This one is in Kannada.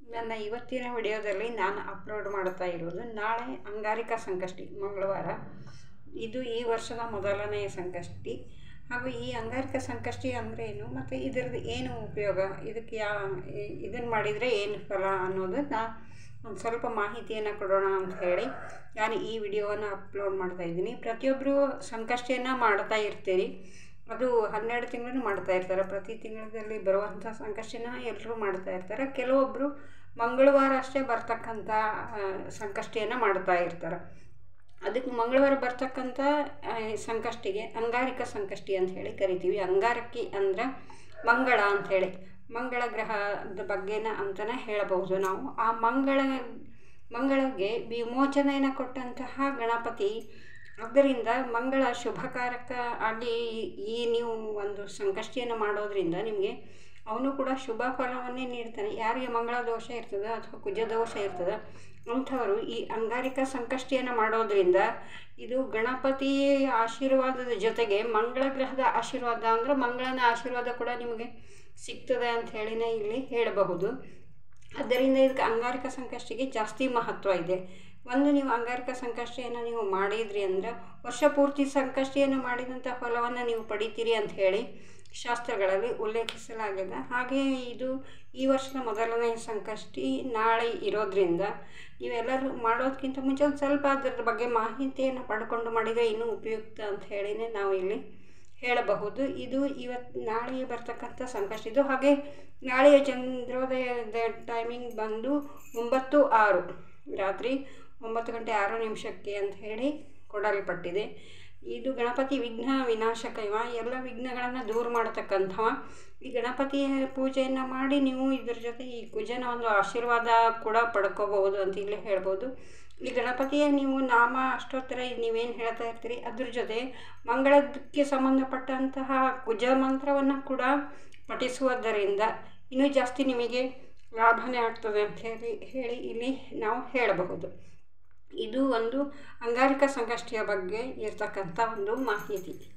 ನನ್ನ ಇವತ್ತಿನ ವಿಡಿಯೋದಲ್ಲಿ ನಾನು ಅಪ್ಲೋಡ್ ಮಾಡ್ತಾ ಇರೋದು ನಾಳೆ ಅಂಗಾರಿಕಾ ಸಂಕಷ್ಟಿ ಮಂಗಳವಾರ ಇದು ಈ ವರ್ಷದ ಮೊದಲನೆಯ ಸಂಕಷ್ಟಿ ಹಾಗೂ ಈ ಅಂಗಾರಿಕಾ ಸಂಕಷ್ಟಿ ಅಂದ್ರೇನು ಮತ್ತು ಇದರದ್ದು ಏನು ಉಪಯೋಗ ಇದಕ್ಕೆ ಯಾ ಇದನ್ನು ಮಾಡಿದರೆ ಏನು ಫಲ ಅನ್ನೋದನ್ನು ಒಂದು ಸ್ವಲ್ಪ ಮಾಹಿತಿಯನ್ನು ಕೊಡೋಣ ಅಂತ ಹೇಳಿ ನಾನು ಈ ವಿಡಿಯೋವನ್ನು ಅಪ್ಲೋಡ್ ಮಾಡ್ತಾ ಇದ್ದೀನಿ ಪ್ರತಿಯೊಬ್ಬರು ಸಂಕಷ್ಟಿಯನ್ನು ಮಾಡ್ತಾ ಇರ್ತೀರಿ ಅದು ಹನ್ನೆರಡು ತಿಂಗಳು ಮಾಡ್ತಾ ಇರ್ತಾರೆ ಪ್ರತಿ ತಿಂಗಳಲ್ಲಿ ಬರುವಂಥ ಸಂಕಷ್ಟಿನ ಎಲ್ಲರೂ ಮಾಡ್ತಾ ಇರ್ತಾರೆ ಕೆಲವೊಬ್ಬರು ಮಂಗಳವಾರ ಅಷ್ಟೇ ಬರ್ತಕ್ಕಂಥ ಸಂಕಷ್ಟಿಯನ್ನು ಮಾಡ್ತಾ ಇರ್ತಾರೆ ಅದಕ್ಕೆ ಮಂಗಳವಾರ ಬರ್ತಕ್ಕಂಥ ಸಂಕಷ್ಟಿಗೆ ಅಂಗಾರಿಕ ಸಂಕಷ್ಟಿ ಅಂತ ಹೇಳಿ ಕರಿತೀವಿ ಅಂಗಾರಕಿ ಅಂದ್ರೆ ಮಂಗಳ ಅಂಥೇಳಿ ಮಂಗಳ ಗ್ರಹದ ಬಗ್ಗೆನ ಅಂತಲೇ ಹೇಳಬಹುದು ನಾವು ಆ ಮಂಗಳ ಮಂಗಳಗೆ ವಿಮೋಚನೆಯನ್ನು ಕೊಟ್ಟಂತಹ ಗಣಪತಿ ಆದ್ದರಿಂದ ಮಂಗಳ ಶುಭಕಾರಕ ಆಗಿ ಈ ನೀವು ಒಂದು ಸಂಕಷ್ಟಿಯನ್ನು ಮಾಡೋದ್ರಿಂದ ನಿಮಗೆ ಅವನು ಕೂಡ ಶುಭ ಫಲವನ್ನೇ ನೀಡ್ತಾನೆ ಯಾರಿಗೆ ಮಂಗಳ ದೋಷ ಇರ್ತದೆ ಅಥವಾ ಕುಜ ದೋಷ ಇರ್ತದೆ ಅಂಥವರು ಈ ಅಂಗಾರಿಕ ಸಂಕಷ್ಟಿಯನ್ನು ಮಾಡೋದ್ರಿಂದ ಇದು ಗಣಪತಿ ಆಶೀರ್ವಾದದ ಜೊತೆಗೆ ಮಂಗಳ ಗ್ರಹದ ಆಶೀರ್ವಾದ ಅಂದರೆ ಮಂಗಳನ ಆಶೀರ್ವಾದ ಕೂಡ ನಿಮಗೆ ಸಿಗ್ತದೆ ಅಂತ ಹೇಳಿನೇ ಇಲ್ಲಿ ಹೇಳಬಹುದು ಆದ್ದರಿಂದ ಇದಕ್ಕೆ ಅಂಗಾರಿಕ ಸಂಕಷ್ಟಿಗೆ ಜಾಸ್ತಿ ಮಹತ್ವ ಇದೆ ಒಂದು ನೀವು ಅಂಗಾರಿಕ ಸಂಕಷ್ಟಿಯನ್ನು ನೀವು ಮಾಡಿದ್ರಿ ಅಂದರೆ ವರ್ಷ ಪೂರ್ತಿ ಸಂಕಷ್ಟಿಯನ್ನು ಮಾಡಿದಂಥ ಫಲವನ್ನು ನೀವು ಪಡಿತೀರಿ ಅಂತ ಹೇಳಿ ಶಾಸ್ತ್ರಗಳಲ್ಲಿ ಉಲ್ಲೇಖಿಸಲಾಗಿದೆ ಹಾಗೆಯೇ ಇದು ಈ ವರ್ಷದ ಮೊದಲನೇ ಸಂಕಷ್ಟಿ ನಾಳೆ ಇರೋದ್ರಿಂದ ನೀವೆಲ್ಲರೂ ಮಾಡೋದಕ್ಕಿಂತ ಮುಂಚೆ ಒಂದು ಸ್ವಲ್ಪ ಅದರ ಬಗ್ಗೆ ಮಾಹಿತಿಯನ್ನು ಪಡ್ಕೊಂಡು ಮಾಡಿದರೆ ಇನ್ನೂ ಉಪಯುಕ್ತ ಅಂತ ಹೇಳಿನೇ ನಾವು ಇಲ್ಲಿ ಹೇಳಬಹುದು ಇದು ಇವತ್ತು ನಾಳೆ ಬರ್ತಕ್ಕಂಥ ಸಂಕಷ್ಟ ಇದು ಹಾಗೆ ನಾಳೆಯ ಚಂದ್ರೋದಯದ ಟೈಮಿಂಗ್ ಬಂದು ಒಂಬತ್ತು ಆರು ರಾತ್ರಿ ಒಂಬತ್ತು ಗಂಟೆ ಆರು ನಿಮಿಷಕ್ಕೆ ಅಂತ ಹೇಳಿ ಕೊಡಲ್ಪಟ್ಟಿದೆ ಇದು ಗಣಪತಿ ವಿಘ್ನ ವಿನಾಶಕ ಇವ ಎಲ್ಲ ವಿಘ್ನಗಳನ್ನು ದೂರ ಮಾಡತಕ್ಕಂಥವ ಈ ಗಣಪತಿಯ ಪೂಜೆಯನ್ನು ಮಾಡಿ ನೀವು ಇದ್ರ ಜೊತೆ ಈ ಕುಜನ ಒಂದು ಆಶೀರ್ವಾದ ಕೂಡ ಪಡ್ಕೋಬಹುದು ಅಂತ ಇಲ್ಲಿ ಹೇಳ್ಬೋದು ಈ ಗಣಪತಿಯ ನೀವು ನಾಮ ಅಷ್ಟೋತ್ತರ ನೀವೇನು ಹೇಳ್ತಾ ಇರ್ತೀರಿ ಅದ್ರ ಜೊತೆ ಮಂಗಳಕ್ಕೆ ಸಂಬಂಧಪಟ್ಟಂತಹ ಕುಜ ಮಂತ್ರವನ್ನು ಕೂಡ ಪಠಿಸುವುದರಿಂದ ಇನ್ನೂ ಜಾಸ್ತಿ ನಿಮಗೆ ಲಾಭನೇ ಆಗ್ತದೆ ಅಂತ ಹೇಳಿ ಹೇಳಿ ಇಲ್ಲಿ ನಾವು ಹೇಳಬಹುದು ಇದು ಒಂದು ಅಂಗಾರಿಕ ಸಂಕಷ್ಟಿಯ ಬಗ್ಗೆ ಇರ್ತಕ್ಕಂಥ ಒಂದು ಮಾಹಿತಿ